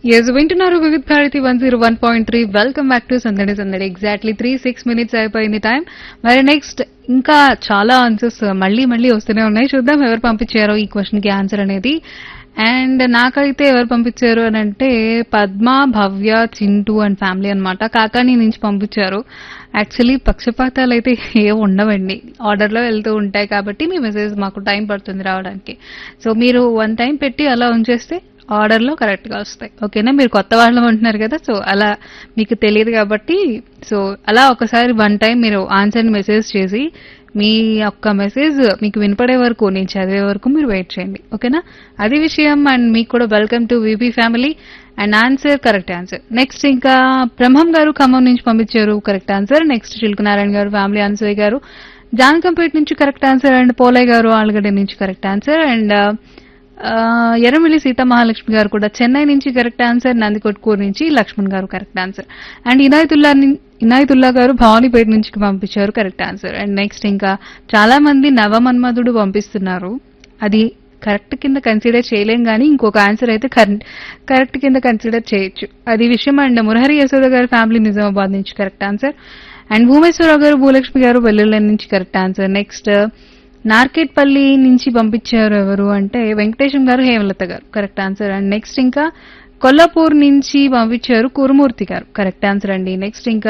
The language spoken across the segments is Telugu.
ఎస్ వింటున్నారు Vividh Bharati one zero one point three welcome back to సందడి సందడి ఎగ్జాక్ట్లీ త్రీ సిక్స్ మినిట్స్ అయిపోయింది టైం మరి నెక్స్ట్ ఇంకా చాలా ఆన్సర్స్ మళ్ళీ మళ్ళీ వస్తూనే ఉన్నాయి చూద్దాం ఎవరు పంపించారో ఈ క్వశ్చన్ కి ఆన్సర్ అనేది అండ్ నాకైతే ఎవరు పంపించారు అని అంటే పద్మ భవ్య చింటూ అండ్ ఫ్యామిలీ అన్నమాట కాకాని నుంచి పంపించారు యాక్చువల్లీ పక్షపాతాలు అయితే ఏ ఉండవండి ఆర్డర్లో వెళ్తూ ఉంటాయి కాబట్టి మీ మెసేజ్ మాకు టైం పడుతుంది రావడానికి సో మీరు వన్ టైం పెట్టి అలా ఉంచేస్తే ఆర్డర్లో కరెక్ట్గా వస్తాయి ఓకేనా మీరు కొత్త వాళ్ళు ఉంటున్నారు కదా సో అలా మీకు తెలియదు కాబట్టి సో అలా ఒకసారి వన్ టైం మీరు ఆన్సర్ని మెసేజ్ చేసి మీ యొక్క మెసేజ్ మీకు వినపడే వరకు నేను చదివే వరకు మీరు వెయిట్ చేయండి ఓకేనా అది విషయం అండ్ మీకు కూడా welcome to VP family and answer correct answer next ఇంకా బ్రహ్మం గారు ఖమ్మం నుంచి పంపించారు కరెక్ట్ ఆన్సర్ నెక్స్ట్ చిలుకునారాయణ గారు ఫ్యామిలీ ఆన్సర్ గారు జాన్కంపేట నుంచి correct answer and Polayya garu Alagadda నుంచి correct answer and Erramilli Sita Mahalakshmi garu కూడా చెన్నై నుంచి కరెక్ట్ ఆన్సర్ నందికొట్కూరు నుంచి లక్ష్మణ్ గారు కరెక్ట్ ఆన్సర్ అండ్ ఇనాయతుల్లా ని- ఇనాయతుల్లా గారు భవానీపేట నుంచి పంపించారు కరెక్ట్ ఆన్సర్ అండ్ నెక్స్ట్ ఇంకా చాలా మంది నవమన్మధుడు పంపిస్తున్నారు అది కరెక్ట్ కింద కన్సిడర్ చేయలేం కానీ ఇంకొక ఆన్సర్ అయితే కరెక్ట్ కింద కన్సిడర్ చేయొచ్చు అది విషయం అండ్ మురహరి యశోద గారి ఫ్యామిలీ నిజామాబాద్ నుంచి కరెక్ట్ ఆన్సర్ అండ్ భూమేశ్వరరావు గారు భూలక్ష్మి గారు వెల్లుల్లి నుంచి కరెక్ట్ ఆన్సర్ నెక్స్ట్ నార్కెట్పల్లి నుంచి పంపించారు ఎవరు అంటే వెంకటేశం గారు హేమలత గారు కరెక్ట్ ఆన్సర్ అండ్ నెక్స్ట్ ఇంకా కొల్లాపూర్ నుంచి పంపించారు కురుమూర్తి గారు కరెక్ట్ ఆన్సర్ అండి నెక్స్ట్ ఇంకా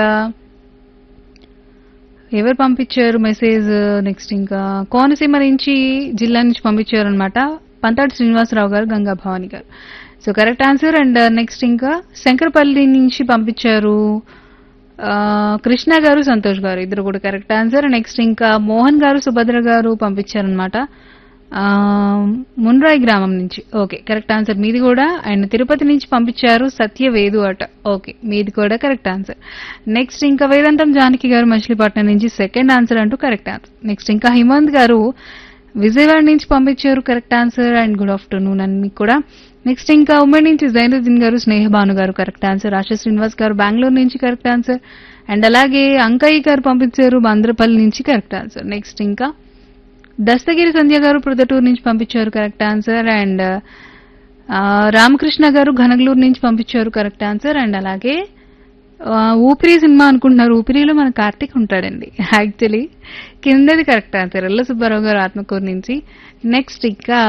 ఎవరు పంపించారు మెసేజ్ నెక్స్ట్ ఇంకా కోనసీమ నుంచి జిల్లా నుంచి పంపించారు అనమాట పంతాటి శ్రీనివాసరావు గారు Ganga Bhavani garu so correct answer and next ఇంకా శంకరపల్లి నుంచి పంపించారు ఆ, కృష్ణ గారు సంతోష్ గారు ఇద్దరు కూడా కరెక్ట్ ఆన్సర్ నెక్స్ట్ ఇంకా మోహన్ గారు సుభద్ర గారు పంపించారనమాట మున్రాయ్ గ్రామం నుంచి ఓకే కరెక్ట్ ఆన్సర్ మీది కూడా అండ్ తిరుపతి నుంచి పంపించారు సత్యవేదు అట ఓకే మీది కూడా కరెక్ట్ ఆన్సర్ నెక్స్ట్ ఇంకా వేదాంతం జానకి గారు మచిలీపట్నం నుంచి సెకండ్ ఆన్సర్ అంటూ కరెక్ట్ ఆన్సర్ నెక్స్ట్ ఇంకా హిమంత్ గారు విజయవాడ నుంచి పంపించారు correct answer and good afternoon అని మీకు కూడా నెక్స్ట్ ఇంకా ఉమ్మడి నుంచి జైనుద్దీన్ గారు స్నేహభాను గారు కరెక్ట్ ఆన్సర్ ఆశా శ్రీనివాస్ గారు బెంగళూరు నుంచి కరెక్ట్ ఆన్సర్ అండ్ అలాగే అంకయ్య గారు పంపించారు బంద్రపల్లి నుంచి కరెక్ట్ ఆన్సర్ నెక్స్ట్ ఇంకా దస్తగిరి సంధ్య గారు ప్రొద్దుటూరు నుంచి పంపించారు కరెక్ట్ ఆన్సర్ అండ్ ఆ, రామకృష్ణ గారు ఘనగలూరు నుంచి పంపించారు కరెక్ట్ ఆన్సర్ అండ్ అలాగే ఆ, ఊపిరి సినిమా అనుకుంటున్నారు ఊపిరిలో మన కార్తీక్ ఉంటాడండి యాక్చువల్లీ కిందది కరెక్ట్ ఆన్సర్ ఎల్ల సుబ్బారావు గారు ఆత్మకూరు నుంచి నెక్స్ట్ ఇంకా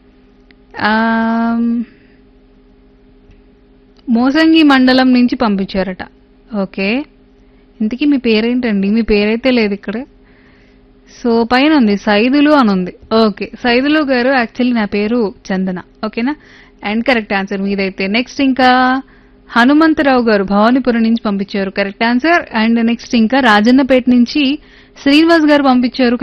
ఆమ్, మోసంగి మండలం నుంచి పంపించారట ఓకే ఇంతకీ మీ పేరేంటండి మీ పేరైతే లేదు ఇక్కడ సో పైన ఉంది సైదులు అని ఉంది ఓకే సైదులు గారు యాక్చువల్లీ నా పేరు చందన ఓకేనా అండ్ కరెక్ట్ ఆన్సర్ మీదైతే నెక్స్ట్ ఇంకా హనుమంతరావు గారు భవానీపురం నుంచి పంపించారు కరెక్ట్ ఆన్సర్ అండ్ నెక్స్ట్ ఇంకా రాజన్నపేట నుంచి శ్రీనివాస్ గారు పంపించారు